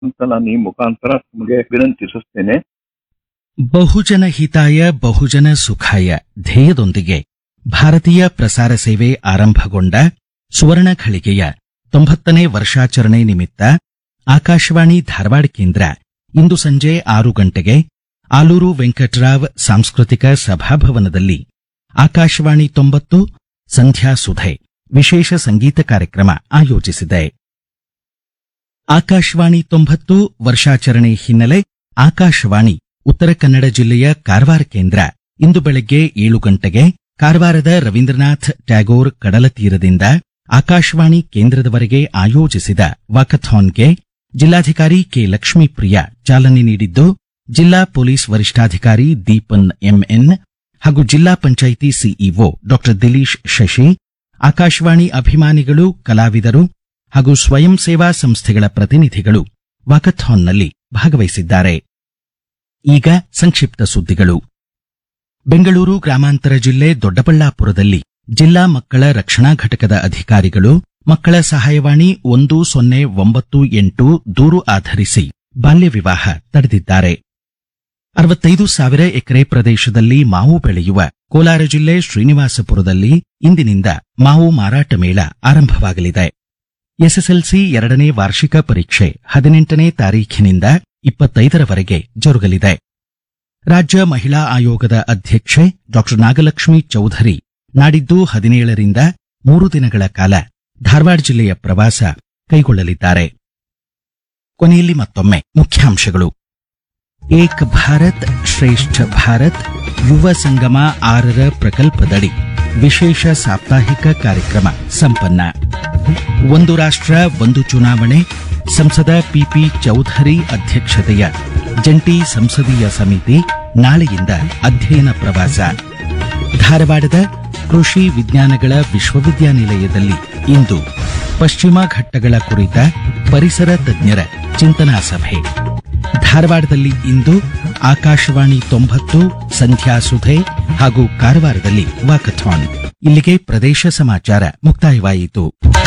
ಅಂತ ನಾನು ಈ ಮುಖಾಂತರ ನಿಮಗೆ ವಿನಂತಿಸುತ್ತೇನೆ ಬಹುಜನ ಹಿತಾಯ ಬಹುಜನ ಸುಖಾಯ ಧ್ಯೇಯದೊಂದಿಗೆ ಭಾರತೀಯ ಪ್ರಸಾರ ಸೇವೆ ಆರಂಭಗೊಂಡ ಸುವರ್ಣ ಘಳಿಗೆಯ ತೊಂಬತ್ತನೇ ವರ್ಷಾಚರಣೆ ನಿಮಿತ್ತ ಆಕಾಶವಾಣಿ ಧಾರವಾಡ ಕೇಂದ್ರ ಇಂದು ಸಂಜೆ ಆರು ಗಂಟೆಗೆ ಆಲೂರು ವೆಂಕಟರಾವ್ ಸಾಂಸ್ಕೃತಿಕ ಸಭಾಭವನದಲ್ಲಿ ಆಕಾಶವಾಣಿ ತೊಂಬತ್ತು ಸಂಧ್ಯಾ ಸುಧೆ ವಿಶೇಷ ಸಂಗೀತ ಕಾರ್ಯಕ್ರಮ ಆಯೋಜಿಸಿದೆ ಆಕಾಶವಾಣಿ ತೊಂಬತ್ತು ವರ್ಷಾಚರಣೆ ಹಿನ್ನೆಲೆ ಆಕಾಶವಾಣಿ ಉತ್ತರ ಕನ್ನಡ ಜಿಲ್ಲೆಯ ಕಾರವಾರ ಕೇಂದ್ರ ಇಂದು ಬೆಳಗ್ಗೆ ಏಳು ಗಂಟೆಗೆ ಕಾರವಾರದ ರವೀಂದ್ರನಾಥ್ ಟ್ಯಾಗೋರ್ ಕಡಲ ತೀರದಿಂದ ಆಕಾಶವಾಣಿ ಕೇಂದ್ರದವರೆಗೆ ಆಯೋಜಿಸಿದ ವಾಕಥಾನ್ಗೆ ಜಿಲ್ಲಾಧಿಕಾರಿ ಕೆ ಲಕ್ಷ್ಮೀಪ್ರಿಯ ಚಾಲನೆ ನೀಡಿದ್ದು ಜಿಲ್ಲಾ ಪೊಲೀಸ್ ವರಿಷ್ಠಾಧಿಕಾರಿ ದೀಪನ್ ಎಂಎನ್ ಹಾಗೂ ಜಿಲ್ಲಾ ಪಂಚಾಯಿತಿ ಸಿಇಒ ಡಾಕ್ಟರ್ ದಿಲೀಶ್ ಶಶಿ ಆಕಾಶವಾಣಿ ಅಭಿಮಾನಿಗಳು ಕಲಾವಿದರು ಹಾಗೂ ಸ್ವಯಂ ಸೇವಾ ಸಂಸ್ಥೆಗಳ ಪ್ರತಿನಿಧಿಗಳು ವಾಕಥಾನ್ನಲ್ಲಿ ಭಾಗವಹಿಸಿದ್ದಾರೆ ಈಗ ಸಂಕ್ಷಿಪ್ತ ಸುದ್ದಿಗಳು ಬೆಂಗಳೂರು ಗ್ರಾಮಾಂತರ ಜಿಲ್ಲೆ ದೊಡ್ಡಬಳ್ಳಾಪುರದಲ್ಲಿ ಜಿಲ್ಲಾ ಮಕ್ಕಳ ರಕ್ಷಣಾ ಘಟಕದ ಅಧಿಕಾರಿಗಳು ಮಕ್ಕಳ ಸಹಾಯವಾಣಿ ಒಂದು ಸೊನ್ನೆ ಒಂಬತ್ತು ಎಂಟು ದೂರು ಆಧರಿಸಿ ಬಾಲ್ಯ ವಿವಾಹ ತಡೆದಿದ್ದಾರೆ ಅರವತ್ತೈದು ಸಾವಿರ ಎಕರೆ ಪ್ರದೇಶದಲ್ಲಿ ಮಾವು ಬೆಳೆಯುವ ಕೋಲಾರ ಜಿಲ್ಲೆ ಶ್ರೀನಿವಾಸಪುರದಲ್ಲಿ ಇಂದಿನಿಂದ ಮಾವು ಮಾರಾಟ ಮೇಳ ಆರಂಭವಾಗಲಿದೆ ಎಸ್ಎಸ್ಎಲ್ಸಿ ಎರಡನೇ ವಾರ್ಷಿಕ ಪರೀಕ್ಷೆ ಹದಿನೆಂಟನೇ ತಾರೀಖಿನಿಂದ ಇಪ್ಪತ್ತೈದರವರೆಗೆ ಜರುಗಲಿದೆ ರಾಜ್ಯ ಮಹಿಳಾ ಆಯೋಗದ ಅಧ್ಯಕ್ಷೆ ಡಾಕ್ಟರ್ ನಾಗಲಕ್ಷ್ಮಿ ಚೌಧರಿ ನಾಡಿದ್ದು ಹದಿನೇಳರಿಂದ ಮೂರು ದಿನಗಳ ಕಾಲ ಧಾರವಾಡ ಜಿಲ್ಲೆಯ ಪ್ರವಾಸ ಕೈಗೊಳ್ಳಲಿದ್ದಾರೆ ಕೊನೆಯಲ್ಲಿ ಮತ್ತೊಮ್ಮೆ ಮುಖ್ಯಾಂಶಗಳು ಏಕ್ ಭಾರತ್ ಶ್ರೇಷ್ಠ ಭಾರತ್ ಯುವ ಸಂಗಮ ಆರರ ಪ್ರಕಲ್ಪದಡಿ ವಿಶೇಷ ಸಾಪ್ತಾಹಿಕ ಕಾರ್ಯಕ್ರಮ ಸಂಪನ್ನ ಒಂದು ರಾಷ್ಟ್ರ ಒಂದು ಚುನಾವಣೆ ಸಂಸದ ಪಿಪಿ ಚೌಧರಿ ಅಧ್ಯಕ್ಷತೆಯ ಜಂಟಿ ಸಂಸದೀಯ ಸಮಿತಿ ನಾಳೆಯಿಂದ ಅಧ್ಯಯನ ಪ್ರವಾಸ ಧಾರವಾಡದ ಕೃಷಿ ವಿಜ್ಞಾನಗಳ ವಿಶ್ವವಿದ್ಯಾನಿಲಯದಲ್ಲಿ ಇಂದು ಪಶ್ಚಿಮ ಘಟ್ಟಗಳ ಕುರಿತ ಪರಿಸರ ತಜ್ಞರ ಚಿಂತನಾ ಸಭೆ ಧಾರವಾಡದಲ್ಲಿ ಇಂದು ಆಕಾಶವಾಣಿ ತೊಂಬತ್ತು ಸಂಧ್ಯಾ ಸುಧೆ ಹಾಗೂ ಕಾರವಾರದಲ್ಲಿ ವಾಕಥಾನ್ ಇಲ್ಲಿಗೆ ಪ್ರದೇಶ ಸಮಾಚಾರ ಮುಕ್ತಾಯವಾಯಿತು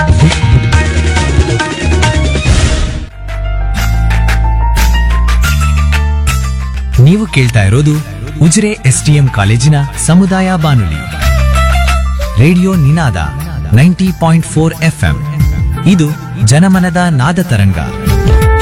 ನೀವು ಕೇಳ್ತಾ ಇರೋದು ಉಜಿರೆ ಎಸ್ಟಿಎಂ ಕಾಲೇಜಿನ ಸಮುದಾಯ ಬಾನುಲಿ radio Ninada ninety point four FM ಇದು ಜನಮನದ ನಾದ ತರಂಗ